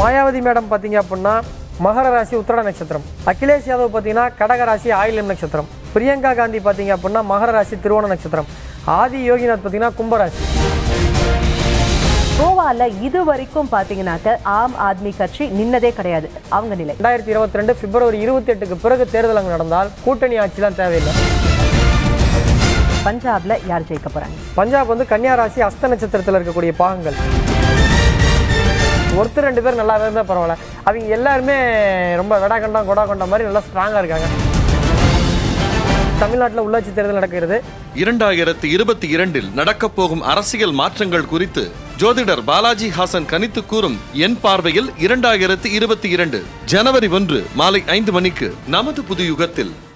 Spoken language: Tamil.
மாயாவதி மேடம் பார்த்தீங்க அப்படின்னா மகர ராசி உத்திரட நட்சத்திரம் அகிலேஷ் யாதவ் பார்த்தீங்கன்னா கடக ராசி ஆயிலம் நட்சத்திரம் பிரியங்கா காந்தி பார்த்தீங்க அப்படின்னா மகர ராசி திருவோண நட்சத்திரம் ஆதி யோகிநாத் பார்த்தீங்கன்னா கும்பராசி கோவால இது வரைக்கும் பாத்தீங்கன்னாக்க ஆம் ஆத்மி கட்சி நின்னதே கிடையாது அவங்க நிலை ரெண்டாயிரத்தி இருபத்தி ரெண்டு பிப்ரவரி இருபத்தி எட்டுக்கு பிறகு தேர்தல் அங்கே நடந்தால் கூட்டணி ஆட்சிலாம் தேவையில்லை பஞ்சாப்ல யார் ஜெயிக்க போறாங்க பஞ்சாப் வந்து கன்னியா ராசி அஸ்த நட்சத்திரத்தில் இருக்கக்கூடிய பாகங்கள் ஒருத்தர் ரெண்டு பேர் நல்லா இருந்தால் பரவாயில்ல அவங்க எல்லாருமே ரொம்ப வெடா கண்டா கொடா கொண்ட மாதிரி நல்லா ஸ்ட்ராங்காக இருக்காங்க தமிழ்நாட்டில் உள்ளாட்சி தேர்தல் நடக்கிறது இரண்டாயிரத்தி இருபத்தி இரண்டில் நடக்கப் போகும் அரசியல் மாற்றங்கள் குறித்து ஜோதிடர் பாலாஜி ஹாசன் கணித்து கூறும் என் பார்வையில் இரண்டாயிரத்தி இருபத்தி இரண்டு ஜனவரி ஒன்று மாலை ஐந்து மணிக்கு நமது புது யுகத்தில்